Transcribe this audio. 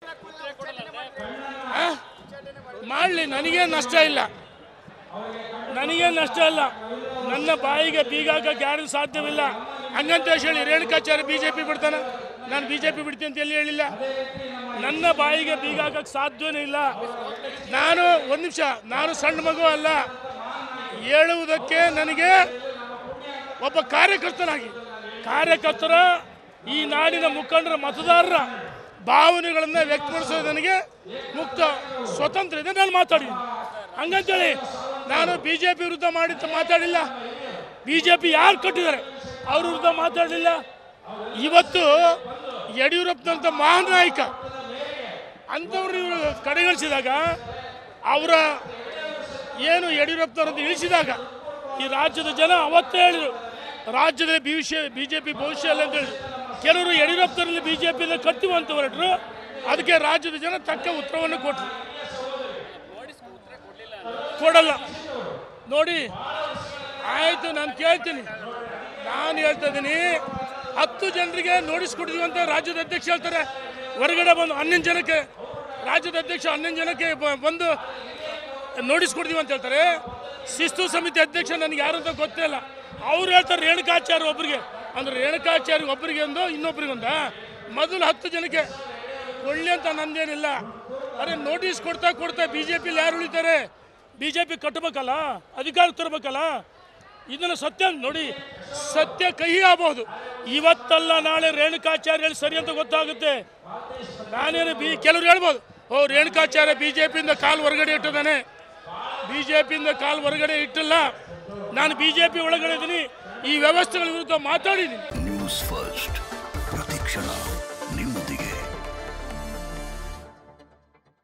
ಮಾಡಲಿ ನನಗೇನು ನಷ್ಟ ಇಲ್ಲ ನನಗೇನು ನಷ್ಟ ಇಲ್ಲ ನನ್ನ ಬಾಯಿಗೆ ಬೀಗ ಹಾಕಕ್ಕೆ ಯಾರು ಸಾಧ್ಯವಿಲ್ಲ ಹಂಗಂತ ಹೇಳಿ ರೇಣುಕಾಚಾರ್ಯ ಬಿ ಜೆ ಪಿ ಬಿಡ್ತಾನೆ ನಾನು ಬಿ ಜೆ ಪಿ ಬಿಡ್ತೀನಿ ಅಂತ ಎಲ್ಲಿ ಹೇಳಿಲ್ಲ ನನ್ನ ಬಾಯಿಗೆ ಬೀಗ ಹಾಕಕ್ಕೆ ಸಾಧ್ಯವೇ ಇಲ್ಲ ನಾನು ಒಂದು ನಿಮಿಷ ನಾನು ಸಣ್ಣ ಮಗು ಅಲ್ಲ ಹೇಳುವುದಕ್ಕೆ ನನಗೆ ಒಬ್ಬ ಕಾರ್ಯಕರ್ತನಾಗಿ ಕಾರ್ಯಕರ್ತರ ಈ ನಾಡಿನ ಮುಖಂಡರ ಮತದಾರರ ಭಾವನೆಗಳನ್ನು ವ್ಯಕ್ತಪಡಿಸೋದು ನನಗೆ ಮುಕ್ತ ಸ್ವತಂತ್ರ ಇದೆ ನಾನು ಮಾತಾಡಿದ್ದೀನಿ ಹಂಗಂತೇಳಿ ನಾನು ಬಿ ಜೆ ಪಿ ವಿರುದ್ಧ ಮಾಡಿ ಮಾತಾಡಿಲ್ಲ ಬಿ ಜೆ ಪಿ ಯಾರು ಕಟ್ಟಿದ್ದಾರೆ ಅವ್ರ ವಿರುದ್ಧ ಮಾತಾಡಲಿಲ್ಲ ಇವತ್ತು ಯಡಿಯೂರಪ್ಪನಂಥ ಮಹಾನ್ ನಾಯಕ ಅಂಥವ್ರು ಇವರು ಕಡೆಗಣಿಸಿದಾಗ ಅವರ ಏನು ಯಡಿಯೂರಪ್ಪನವರನ್ನು ಇಳಿಸಿದಾಗ ಈ ರಾಜ್ಯದ ಜನ ಅವತ್ತೇ ಹೇಳಿದರು ರಾಜ್ಯದ ಭವಿಷ್ಯ ಬಿ ಜೆ ಪಿ ಭವಿಷ್ಯ ಅಲ್ಲ ಅಂತ ಹೇಳಿದ್ರು ಕೆಲವರು ಯಡಿಯೂರಪ್ಪನಲ್ಲಿ ಬಿ ಜೆ ಪಿನ ಕಟ್ತೀವಿ ಅಂತ ಹೊರಟರು ಅದಕ್ಕೆ ರಾಜ್ಯದ ಜನ ತಕ್ಕ ಉತ್ತರವನ್ನು ಕೊಟ್ಟರು ಕೊಡಲ್ಲ ನೋಡಿ ಆಯಿತು ನಾನು ಕೇಳ್ತೀನಿ ನಾನು ಹೇಳ್ತಾ ಇದ್ದೀನಿ ಹತ್ತು ಜನರಿಗೆ ನೋಟಿಸ್ ಕೊಡ್ತೀವಿ ಅಂತ ರಾಜ್ಯದ ಅಧ್ಯಕ್ಷ ಹೇಳ್ತಾರೆ ಹೊರಗಡೆ ಬಂದು ಹನ್ನೊಂದು ಜನಕ್ಕೆ ರಾಜ್ಯದ ಅಧ್ಯಕ್ಷ ಹನ್ನೊಂದು ಜನಕ್ಕೆ ಬ- ಬಂದು ನೋಟಿಸ್ ಕೊಡ್ತೀವಿ ಅಂತ ಹೇಳ್ತಾರೆ ಶಿಸ್ತು ಸಮಿತಿ ಅಧ್ಯಕ್ಷ ನನಗೆ ಯಾರು ಅಂತ ಗೊತ್ತೇ ಇಲ್ಲ ಅವ್ರು ಹೇಳ್ತಾರೆ ರೇಣುಕಾಚಾರ್ಯ ಒಬ್ಬರಿಗೆ ಅಂದ್ರೆ ರೇಣುಕಾಚಾರ್ಯ ಒಬ್ಬರಿಗೆ ಒಂದು ಇನ್ನೊಬ್ರಿಗೊಂದ ಮೊದಲು ಹತ್ತು ಜನಕ್ಕೆ ಕೊಳ್ಳಿ ಅಂತ ನಂದೇನಿಲ್ಲ ಅರೆ ನೋಟಿಸ್ ಕೊಡ್ತಾ ಕೊಡ್ತಾ ಬಿ ಜೆ ಪಿಲಿ ಯಾರು ಉಳಿತಾರೆ ಬಿ ಜೆ ಪಿ ಕಟ್ಟಬೇಕಲ್ಲ ಅಧಿಕಾರ ತರಬೇಕಲ್ಲ ಇದನ್ನು ಸತ್ಯ ನೋಡಿ ಸತ್ಯ ಕಹಿ ಆಗ್ಬೋದು ಇವತ್ತಲ್ಲ ನಾಳೆ ರೇಣುಕಾಚಾರ್ಯ ಹೇಳಿ ಸರಿ ಅಂತ ಗೊತ್ತಾಗುತ್ತೆ ನಾನೇನು ಬಿ ಕೆಲವ್ರು ಹೇಳ್ಬೋದು ಓ ರೇಣುಕಾಚಾರ್ಯ ಬಿ ಜೆ ಪಿಯಿಂದ ಕಾಲು ಹೊರಗಡೆ ಇಟ್ಟಿದ್ದಾನೆ ಬಿ ಜೆ ಪಿಯಿಂದ ಕಾಲು ಹೊರಗಡೆ ಇಟ್ಟಿಲ್ಲ ನಾನು ಬಿ ಜೆ ಪಿ ಒಳಗಡೆ ಇದ್ದೀನಿ ಈ ವ್ಯವಸ್ಥೆಗಳ ವಿರುದ್ಧ ಮಾತಾಡಿದ್ದೀನಿ ನ್ಯೂಸ್ ಫಸ್ಟ್